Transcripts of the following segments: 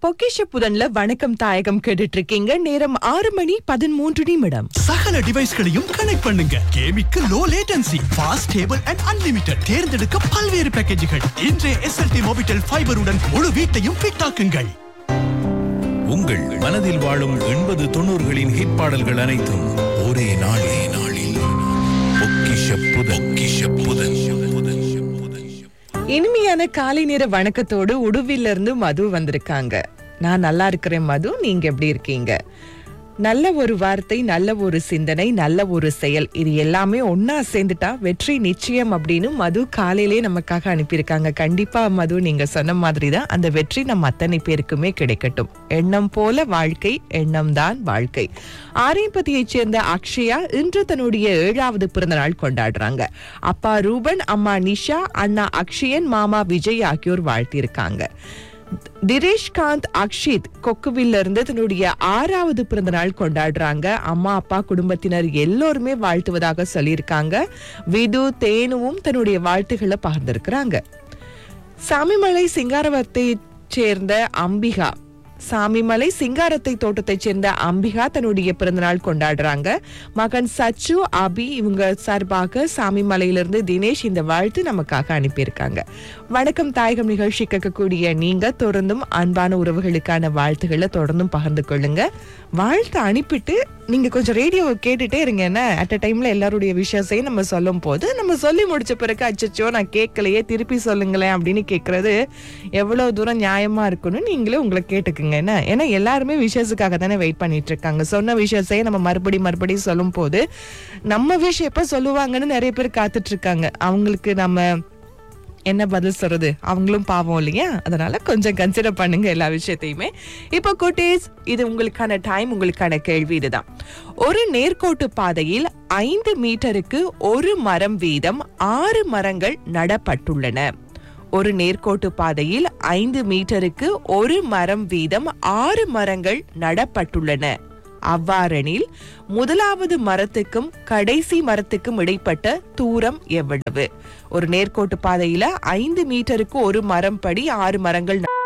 பொக்கிஷ புதன்ல வணக்கம் தாயகம் கேட்டுட்டு இருக்கீங்க நேரம் ஆறு மணி பதிமூன்று நிமிடம் சகல டிவைஸ்களையும் கனெக்ட் பண்ணுங்க கேமிக்கு low latency fast cable and unlimited தேர்ந்தெடுக்க பல்வேறு பேக்கேஜுகள் இன்றைய எஸ்எல்டி மொபிட்டல் ஃபைபருடன் முழு வீட்டையும் ஃபிட்டாக்குங்கள் உங்கள் மனதில் வாழும் எண்பது தொண்ணூறுகளின் ஹிட் பாடல்கள் அனைத்தும் ஒரே நாளே நாளில் பொக்கிஷ புதன் பொக்கிஷ புதன் புதன் புதன் இனிமையான காலை நேர வணக்கத்தோடு உடுவில இருந்து மது வந்திருக்காங்க நான் நல்லா இருக்கிறேன் மது நீங்க எப்படி இருக்கீங்க நல்ல ஒரு வார்த்தை நல்ல ஒரு சிந்தனை நல்ல ஒரு செயல் இது எல்லாமே ஒன்னா சேர்ந்துட்டா வெற்றி நிச்சயம் அப்படின்னு மது காலையிலே நமக்காக அனுப்பியிருக்காங்க கண்டிப்பா மது நீங்க சொன்ன மாதிரி தான் அந்த வெற்றி நம்ம அத்தனை பேருக்குமே கிடைக்கட்டும் எண்ணம் போல வாழ்க்கை எண்ணம் தான் வாழ்க்கை ஆரியம்பதியைச் சேர்ந்த அக்ஷயா இன்று தன்னுடைய ஏழாவது பிறந்த நாள் கொண்டாடுறாங்க அப்பா ரூபன் அம்மா நிஷா அண்ணா அக்ஷயன் மாமா விஜய் ஆகியோர் வாழ்த்தியிருக்காங்க திரேஷ்காந்த் அக்ஷித் கொக்குவில்ல இருந்து தன்னுடைய ஆறாவது பிறந்த நாள் கொண்டாடுறாங்க அம்மா அப்பா குடும்பத்தினர் எல்லோருமே வாழ்த்துவதாக சொல்லியிருக்காங்க விது தேனுவும் தன்னுடைய வாழ்த்துக்களை பகிர்ந்திருக்கிறாங்க சாமிமலை சிங்காரவத்தை சேர்ந்த அம்பிகா சாமிமலை சிங்காரத்தை தோட்டத்தைச் சேர்ந்த அம்பிகா தன்னுடைய பிறந்தநாள் கொண்டாடுறாங்க மகன் சச்சு அபி இவங்க சார்பாக சாமிமலையிலிருந்து தினேஷ் இந்த வாழ்த்து நமக்காக அனுப்பியிருக்காங்க வணக்கம் தாயகம் நிகழ்ச்சி கேட்கக்கூடிய நீங்க தொடர்ந்தும் அன்பான உறவுகளுக்கான வாழ்த்துக்களை தொடர்ந்தும் பகிர்ந்து கொள்ளுங்க வாழ்த்து அனுப்பிட்டு நீங்க கொஞ்சம் ரேடியோவை கேட்டுட்டே இருங்க என்ன அட் அ டைம்ல எல்லாருடைய விஷயத்தையும் நம்ம சொல்லும் போது நம்ம சொல்லி முடிச்ச பிறகு அச்சச்சோ நான் கேட்கலையே திருப்பி சொல்லுங்களேன் அப்படின்னு கேட்கறது எவ்வளவு தூரம் நியாயமா இருக்குன்னு நீங்களே உங்களை கேட்டுக்குங்க என்ன ஏன்னா எல்லாருமே விஷயத்துக்காக தானே வெயிட் பண்ணிட்டு இருக்காங்க சொன்ன விஷயத்தையே நம்ம மறுபடி மறுபடியும் சொல்லும் போது நம்ம விஷயம் எப்ப சொல்லுவாங்கன்னு நிறைய பேர் காத்துட்டு இருக்காங்க அவங்களுக்கு நம்ம என்ன பதில் சொல்றது அவங்களும் பாவம் இல்லையா அதனால கொஞ்சம் கன்சிடர் பண்ணுங்க எல்லா விஷயத்தையுமே இப்போ குட்டீஸ் இது உங்களுக்கான டைம் உங்களுக்கான கேள்வி இதுதான் ஒரு நேர்கோட்டு பாதையில் ஐந்து மீட்டருக்கு ஒரு மரம் வீதம் ஆறு மரங்கள் நடப்பட்டுள்ளன ஒரு நேர்கோட்டு பாதையில் ஐந்து மீட்டருக்கு ஒரு மரம் வீதம் ஆறு மரங்கள் நடப்பட்டுள்ளன அவ்வாறெனில் முதலாவது மரத்துக்கும் கடைசி மரத்துக்கும் இடைப்பட்ட தூரம் எவ்வளவு ஒரு நேர்கோட்டு பாதையில ஐந்து மீட்டருக்கு ஒரு மரம் படி ஆறு மரங்கள் ந-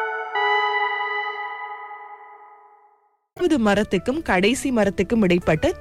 முதலாவது மரத்துக்கும் கடைசி மரத்துக்கும் இடைப்பட்ட